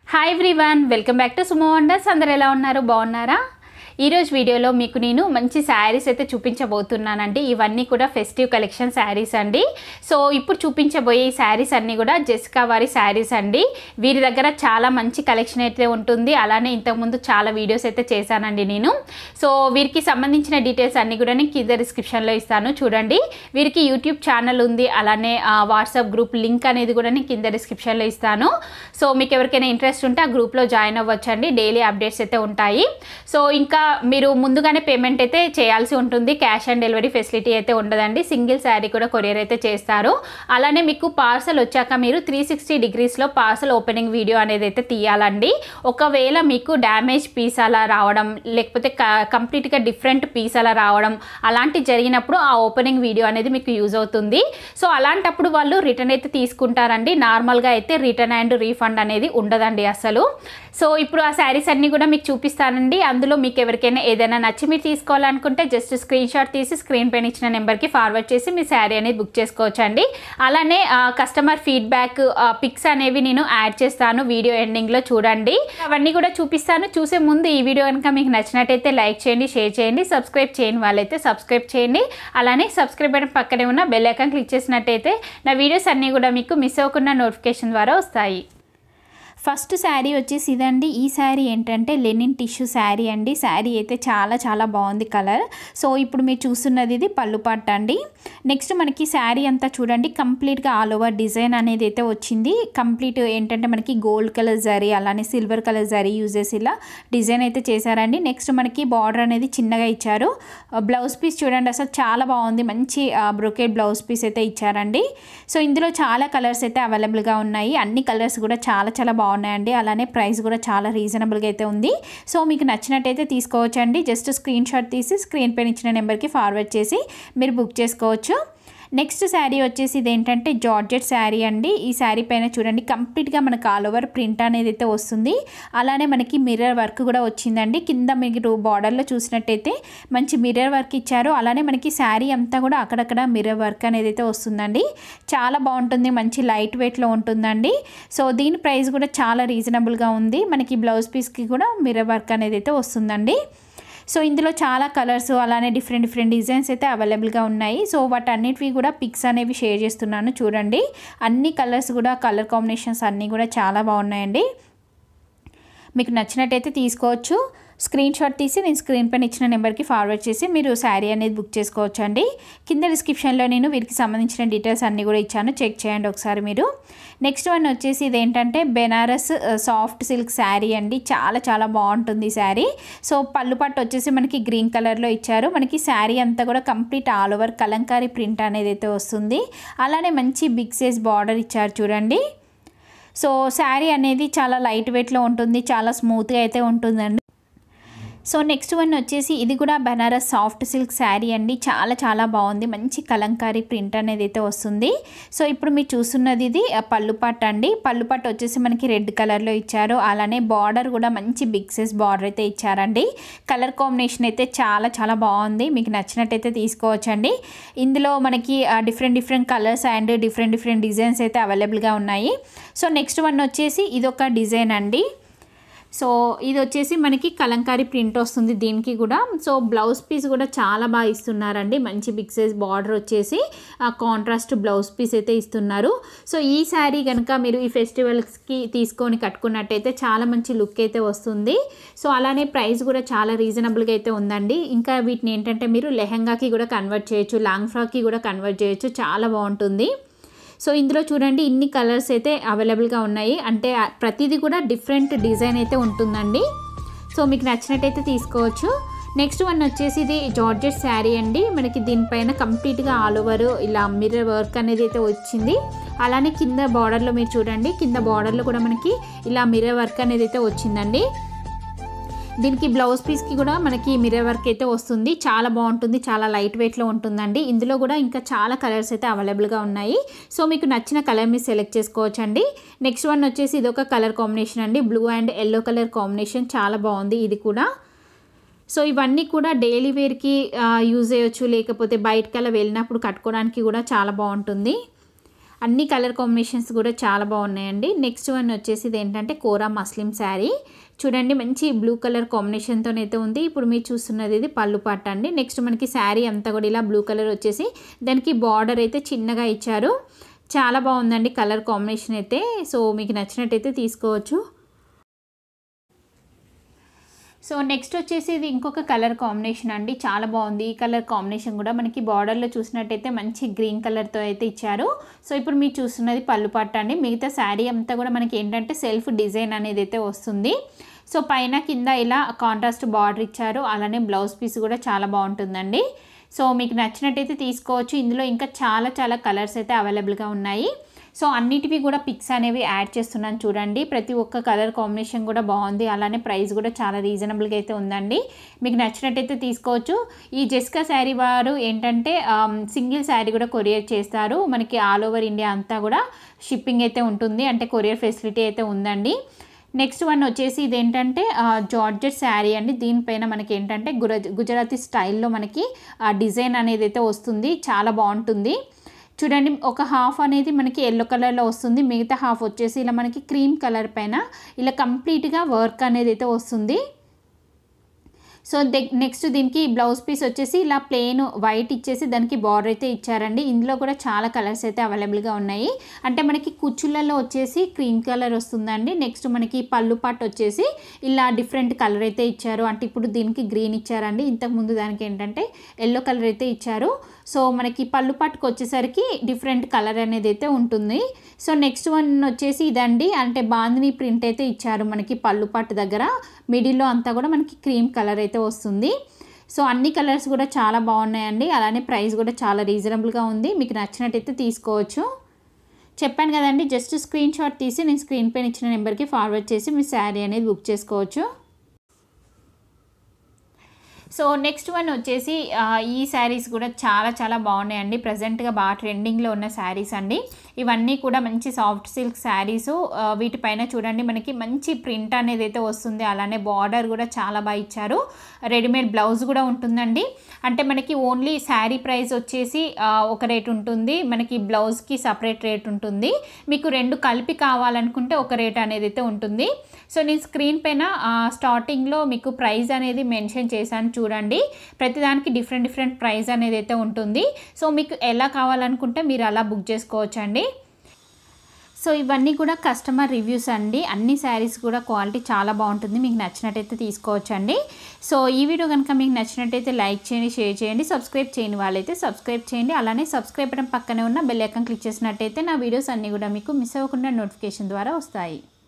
hi everyone welcome back to sumo wonders అందరు ఎలా ఉన్నారు బాగున్నారా ఈరోజు వీడియోలో మీకు నేను మంచి శారీస్ అయితే చూపించబోతున్నానండి ఇవన్నీ కూడా ఫెస్టివ్ కలెక్షన్ శారీస్ అండి సో ఇప్పుడు చూపించబోయే ఈ శారీస్ అన్నీ కూడా జెసికా వారి శారీస్ అండి వీరి దగ్గర చాలా మంచి కలెక్షన్ అయితే ఉంటుంది అలానే ఇంతకుముందు చాలా వీడియోస్ అయితే చేశానండి నేను సో వీరికి సంబంధించిన డీటెయిల్స్ అన్నీ కూడా నేను కింద డిస్క్రిప్షన్లో ఇస్తాను చూడండి వీరికి యూట్యూబ్ ఛానల్ ఉంది అలానే ఆ, వాట్సాప్ గ్రూప్ లింక్ అనేది కూడా నేను కింద డిస్క్రిప్షన్లో ఇస్తాను సో మీకు ఎవరికైనా ఇంట్రెస్ట్ ఉంటే ఆ గ్రూప్లో జాయిన్ అవ్వచ్చండి డైలీ అప్డేట్స్ అయితే ఉంటాయి సో ఇంకా మీరు ముందుగానే పేమెంట్ అయితే చేయాల్సి ఉంటుంది క్యాష్ ఆన్ డెలివరీ ఫెసిలిటీ అయితే ఉండదండి సింగిల్ శారీ కూడా కొరియర్ అయితే చేస్తారు అలానే మీకు పార్సల్ వచ్చాక మీరు త్రీ సిక్స్టీ డిగ్రీస్లో పార్సల్ ఓపెనింగ్ వీడియో అనేది అయితే తీయాలండి ఒకవేళ మీకు డ్యామేజ్ పీస్ అలా రావడం లేకపోతే కంప్లీట్గా డిఫరెంట్ పీస్ అలా రావడం అలాంటి జరిగినప్పుడు ఆ ఓపెనింగ్ వీడియో అనేది మీకు యూజ్ అవుతుంది సో అలాంటప్పుడు వాళ్ళు రిటర్న్ అయితే తీసుకుంటారండి నార్మల్గా అయితే రిటర్న్ అండ్ రీఫండ్ అనేది ఉండదండి అసలు సో ఇప్పుడు ఆ శారీస్ అన్నీ కూడా మీకు చూపిస్తానండి అందులో మీకు ఎవరికైనా ఏదైనా నచ్చి మీరు తీసుకోవాలనుకుంటే జస్ట్ స్క్రీన్ షాట్ తీసి స్క్రీన్ పైన ఇచ్చిన నెంబర్కి ఫార్వర్డ్ చేసి మీ శారీ అనేది బుక్ చేసుకోవచ్చండి అలానే కస్టమర్ ఫీడ్బ్యాక్ పిక్స్ అనేవి నేను యాడ్ చేస్తాను వీడియో ఎండింగ్లో చూడండి అవన్నీ కూడా చూపిస్తాను చూసే ముందు ఈ వీడియో కనుక మీకు నచ్చినట్టయితే లైక్ చేయండి షేర్ చేయండి సబ్స్క్రైబ్ చేయని వాళ్ళైతే సబ్స్క్రైబ్ చేయండి అలానే సబ్స్క్రైబ్ బటన్ పక్కనే ఉన్న బెల్ ఐకాన్ క్లిక్ చేసినట్టయితే నా వీడియోస్ అన్నీ కూడా మీకు మిస్ అవ్వకుండా నోటిఫికేషన్ ద్వారా వస్తాయి ఫస్ట్ శారీ వచ్చేసి ఇదండి ఈ శారీ ఏంటంటే లెనిన్ టిష్యూ శారీ అండి శారీ అయితే చాలా చాలా బాగుంది కలర్ సో ఇప్పుడు మీరు చూస్తున్నది ఇది పళ్ళు పట్టు అండి నెక్స్ట్ మనకి శారీ అంతా చూడండి కంప్లీట్గా ఆల్ ఓవర్ డిజైన్ అనేది అయితే వచ్చింది కంప్లీట్ ఏంటంటే మనకి గోల్డ్ కలర్ జరీ అలానే సిల్వర్ కలర్ జరీ యూజ్ చేసి ఇలా డిజైన్ అయితే చేశారండి నెక్స్ట్ మనకి బార్డర్ అనేది చిన్నగా ఇచ్చారు బ్లౌజ్ పీస్ చూడండి అసలు చాలా బాగుంది మంచి బ్రొకేట్ బ్లౌజ్ పీస్ అయితే ఇచ్చారండి సో ఇందులో చాలా కలర్స్ అయితే అవైలబుల్గా ఉన్నాయి అన్ని కలర్స్ కూడా చాలా చాలా బాగున్నాయండి అలానే ప్రైస్ కూడా చాలా రీజనబుల్గా అయితే ఉంది సో మీకు నచ్చినట్టయితే తీసుకోవచ్చండి జస్ట్ స్క్రీన్ షాట్ తీసి స్క్రీన్ పైన ఇచ్చిన నెంబర్కి ఫార్వర్డ్ చేసి మీరు బుక్ చేసుకోవచ్చు నెక్స్ట్ శారీ వచ్చేసి ఇదేంటంటే జార్జెట్ శారీ అండి ఈ శారీ పైన చూడండి కంప్లీట్గా మనకు ఆల్ ఓవర్ ప్రింట్ అనేది అయితే వస్తుంది అలానే మనకి మిర్రర్ వర్క్ కూడా వచ్చిందండి కింద మీరు బార్డర్లో చూసినట్టయితే మంచి మిర్రర్ వర్క్ ఇచ్చారు అలానే మనకి శారీ అంతా కూడా అక్కడక్కడ మిర్రర్ వర్క్ అనేది అయితే వస్తుందండి చాలా బాగుంటుంది మంచి లైట్ వెయిట్లో ఉంటుందండి సో దీని ప్రైస్ కూడా చాలా రీజనబుల్గా ఉంది మనకి బ్లౌజ్ పీస్కి కూడా మిర్రర్ వర్క్ అనేది అయితే వస్తుందండి సో ఇందులో చాలా కలర్స్ అలానే డిఫరెంట్ డిఫరెంట్ డిజైన్స్ అయితే అవైలబుల్గా ఉన్నాయి సో వాటన్నిటివి కూడా పిక్స్ అనేవి షేర్ చేస్తున్నాను చూడండి అన్ని కలర్స్ కూడా కలర్ కాంబినేషన్స్ అన్నీ కూడా చాలా బాగున్నాయండి మీకు నచ్చినట్టయితే తీసుకోవచ్చు స్క్రీన్ షాట్ తీసి నేను స్క్రీన్ పైన ఇచ్చిన నెంబర్కి ఫార్వర్డ్ చేసి మీరు శారీ అనేది బుక్ చేసుకోవచ్చు అండి కింద డిస్క్రిప్షన్లో నేను వీరికి సంబంధించిన డీటెయిల్స్ అన్నీ కూడా ఇచ్చాను చెక్ చేయండి ఒకసారి మీరు నెక్స్ట్ వన్ వచ్చేసి ఇదేంటంటే బెనారస్ సాఫ్ట్ సిల్క్ శారీ అండి చాలా చాలా బాగుంటుంది ఈ శారీ సో పళ్ళు పట్టు వచ్చేసి మనకి గ్రీన్ కలర్లో ఇచ్చారు మనకి శారీ అంతా కూడా complete all over kalamkari print అనేది అయితే వస్తుంది అలానే మంచి బిగ్ సైజ్ బార్డర్ ఇచ్చారు చూడండి సో శారీ అనేది చాలా లైట్ వెయిట్లో ఉంటుంది చాలా స్మూత్గా అయితే ఉంటుందండి సో నెక్స్ట్ వన్ వచ్చేసి ఇది కూడా బనారస్ సాఫ్ట్ సిల్క్ శారీ అండి చాలా చాలా బాగుంది మంచి కలంకారీ ప్రింట్ అనేది అయితే వస్తుంది సో ఇప్పుడు మీరు చూస్తున్నది ఇది ఆ, పళ్ళు పట్టు అండి పళ్ళు పట్టు వచ్చేసి మనకి రెడ్ కలర్లో ఇచ్చారు అలానే బార్డర్ కూడా మంచి బిగ్ సైజ్ బార్డర్ అయితే ఇచ్చారండి కలర్ కాంబినేషన్ అయితే చాలా చాలా బాగుంది మీకు నచ్చినట్టయితే తీసుకోవచ్చండి ఇందులో మనకి different different colours and different different designs అయితే అవైలబుల్గా ఉన్నాయి సో నెక్స్ట్ వన్ వచ్చేసి ఇదొక డిజైన్ అండి సో ఇది వచ్చేసి మనకి కలంకారీ ప్రింట్ వస్తుంది దీనికి కూడా సో బ్లౌజ్ పీస్ కూడా చాలా బాగా ఇస్తున్నారండి మంచి బిగ్ సైజ్ బార్డర్ వచ్చేసి కాంట్రాస్ట్ బ్లౌజ్ పీస్ అయితే ఇస్తున్నారు సో ఈ శారీ కనుక మీరు ఈ ఫెస్టివల్స్కి తీసుకొని కట్టుకున్నట్టయితే చాలా మంచి లుక్ అయితే వస్తుంది సో అలానే ప్రైస్ కూడా చాలా రీజనబుల్గా అయితే ఉందండి ఇంకా వీటిని ఏంటంటే మీరు లెహంగాకి కూడా కన్వర్ట్ చేయొచ్చు లాంగ్ ఫ్రాక్కి కూడా కన్వర్ట్ చేయొచ్చు చాలా బాగుంటుంది సో ఇందులో చూడండి ఇన్ని కలర్స్ అయితే అవైలబుల్గా ఉన్నాయి అంటే ఆ ప్రతిదీ కూడా డిఫరెంట్ డిజైన్ అయితే ఉంటుందండి సో మీకు నచ్చినట్టయితే తీసుకోవచ్చు నెక్స్ట్ వన్ వచ్చేసి ఇది జార్జెట్ శారీ అండి మనకి దీనిపైన కంప్లీట్గా ఆల్ ఓవర్ ఇలా మిర్రర్ వర్క్ అనేది అయితే వచ్చింది అలానే కింద బార్డర్లో మీరు చూడండి కింద బార్డర్లో కూడా మనకి ఇలా మిర్రర్ వర్క్ అనేది అయితే వచ్చిందండి దీనికి బ్లౌజ్ పీస్కి కూడా మనకి మిర్రర్ వర్క్ అయితే వస్తుంది చాలా బాగుంటుంది చాలా లైట్ వెయిట్లో ఉంటుందండి ఇందులో కూడా ఇంకా చాలా కలర్స్ అయితే అవైలబుల్గా ఉన్నాయి సో మీకు నచ్చిన కలర్ మీరు సెలెక్ట్ చేసుకోవచ్చండి నెక్స్ట్ వన్ వచ్చేసి ఇది ఒక కలర్ కాంబినేషన్ అండి blue and yellow colour combination చాలా బాగుంది ఇది కూడా సో ఇవన్నీ కూడా డైలీ వేర్కి యూజ్ చేయొచ్చు లేకపోతే బయటకల్లా వెళ్ళినప్పుడు కట్టుకోవడానికి కూడా చాలా బాగుంటుంది అన్ని కలర్ కాంబినేషన్స్ కూడా చాలా బాగున్నాయండి నెక్స్ట్ వన్ వచ్చేసి ఇది ఏంటంటే కోరా మస్లిం శారీ చూడండి మంచి బ్లూ కలర్ కాంబినేషన్తో అయితే ఉంది ఇప్పుడు మీరు చూస్తున్నది ఇది పళ్ళు పాట అండి నెక్స్ట్ మనకి శారీ అంతా కూడా ఇలా బ్లూ కలర్ వచ్చేసి దానికి బార్డర్ అయితే చిన్నగా ఇచ్చారు చాలా బాగుందండి కలర్ కాంబినేషన్ అయితే సో మీకు నచ్చినట్టయితే తీసుకోవచ్చు సో నెక్స్ట్ వచ్చేసి ఇది ఇంకొక కలర్ కాంబినేషన్ అండి చాలా బాగుంది ఈ కలర్ కాంబినేషన్ కూడా మనకి బార్డర్లో చూసినట్టయితే మంచి గ్రీన్ కలర్తో అయితే ఇచ్చారు సో ఇప్పుడు మీరు చూస్తున్నది పళ్ళు పట్టు అండి మిగతా శారీ అంతా కూడా మనకి ఏంటంటే సెల్ఫ్ డిజైన్ అనేది అయితే వస్తుంది సో పైన కింద ఇలా కాంట్రాస్ట్ బార్డర్ ఇచ్చారు అలానే బ్లౌజ్ పీస్ కూడా చాలా బాగుంటుందండి సో మీకు నచ్చినట్టయితే తీసుకోవచ్చు ఇందులో ఇంకా చాలా చాలా కలర్స్ అయితే అవైలబుల్గా ఉన్నాయి సో అన్నిటివి కూడా పిక్స్ అనేవి యాడ్ చేస్తున్నాను చూడండి ప్రతి ఒక్క కలర్ కాంబినేషన్ కూడా బాగుంది అలానే ప్రైస్ కూడా చాలా రీజనబుల్గా అయితే ఉందండి మీకు నచ్చినట్టయితే తీసుకోవచ్చు ఈ జెస్కా శారీ వారు ఏంటంటే సింగిల్ శారీ కూడా కొరియర్ చేస్తారు మనకి ఆల్ ఓవర్ ఇండియా అంతా కూడా షిప్పింగ్ అయితే ఉంటుంది అంటే కొరియర్ ఫెసిలిటీ అయితే ఉందండి నెక్స్ట్ వన్ వచ్చేసి ఇదేంటంటే జార్జెట్ శారీ అండి దీనిపైన మనకి ఏంటంటే గుర గుజరాతీ స్టైల్లో మనకి డిజైన్ అనేది అయితే వస్తుంది చాలా బాగుంటుంది చూడండి ఒక హాఫ్ అనేది మనకి ఎల్లో కలర్లో వస్తుంది మిగతా హాఫ్ వచ్చేసి ఇలా మనకి క్రీమ్ కలర్ పైన ఇలా కంప్లీట్గా వర్క్ అనేది అయితే వస్తుంది సో నెక్స్ట్ దీనికి బ్లౌజ్ పీస్ వచ్చేసి ఇలా ప్లెయిన్ వైట్ ఇచ్చేసి దానికి బార్డర్ అయితే ఇచ్చారండి ఇందులో కూడా చాలా కలర్స్ అయితే అవైలబుల్గా ఉన్నాయి అంటే మనకి కుచ్చులలో వచ్చేసి క్రీమ్ కలర్ వస్తుందండి నెక్స్ట్ మనకి పళ్ళు పాట్ వచ్చేసి ఇలా డిఫరెంట్ కలర్ అయితే ఇచ్చారు అంటే ఇప్పుడు దీనికి గ్రీన్ ఇచ్చారండి ఇంతకుముందు దానికి ఏంటంటే ఎల్లో కలర్ అయితే ఇచ్చారు సో మనకి పళ్ళు పట్టుకు వచ్చేసరికి డిఫరెంట్ కలర్ అనేది అయితే ఉంటుంది సో నెక్స్ట్ వన్ వచ్చేసి ఇదండి అంటే బాందిని ప్రింట్ అయితే ఇచ్చారు మనకి పళ్ళు పట్టు దగ్గర మిడిల్లో అంతా కూడా మనకి క్రీమ్ కలర్ అయితే వస్తుంది సో అన్ని కలర్స్ కూడా చాలా బాగున్నాయండి అలానే ప్రైస్ కూడా చాలా రీజనబుల్గా ఉంది మీకు నచ్చినట్టయితే తీసుకోవచ్చు చెప్పాను కదండి జస్ట్ స్క్రీన్ షాట్ తీసి నేను స్క్రీన్ పైన ఇచ్చిన నెంబర్కి ఫార్వర్డ్ చేసి మీ శారీ అనేది బుక్ చేసుకోవచ్చు సో నెక్స్ట్ వన్ వచ్చేసి ఈ శారీస్ కూడా చాలా చాలా బాగున్నాయండి ప్రజెంట్గా బాగా ట్రెండింగ్లో ఉన్న శారీస్ అండి ఇవన్నీ కూడా మంచి సాఫ్ట్ సిల్క్ శారీస్ వీటిపైన చూడండి మనకి మంచి ప్రింట్ అనేది అయితే వస్తుంది అలానే బార్డర్ కూడా చాలా బాగా ఇచ్చారు రెడీమేడ్ బ్లౌజ్ కూడా ఉంటుందండి అంటే మనకి ఓన్లీ శారీ ప్రైస్ వచ్చేసి ఒక రేట్ ఉంటుంది మనకి బ్లౌజ్కి సపరేట్ రేట్ ఉంటుంది మీకు రెండు కలిపి కావాలనుకుంటే ఒక రేట్ అనేది అయితే ఉంటుంది సో నేను స్క్రీన్ పైన స్టార్టింగ్లో మీకు ప్రైస్ అనేది మెన్షన్ చేశాను చూడండి ప్రతిదానికి డిఫరెంట్ డిఫరెంట్ ప్రైస్ అనేది అయితే ఉంటుంది సో మీకు ఎలా కావాలనుకుంటే మీరు అలా బుక్ చేసుకోవచ్చండి సో ఇవన్నీ కూడా కస్టమర్ రివ్యూస్ అండి అన్ని శారీస్ కూడా క్వాలిటీ చాలా బాగుంటుంది మీకు నచ్చినట్టయితే తీసుకోవచ్చండి సో ఈ వీడియో కనుక మీకు నచ్చినట్టయితే లైక్ చేయండి షేర్ చేయండి సబ్స్క్రైబ్ చేయని వాళ్ళైతే సబ్స్క్రైబ్ చేయండి అలానే సబ్స్క్రైబ్ బటన్ పక్కనే ఉన్న బెల్ ఐకాన్ క్లిక్ చేసినట్టయితే నా వీడియోస్ అన్నీ కూడా మీకు మిస్ అవ్వకుండా నోటిఫికేషన్ ద్వారా వస్తాయి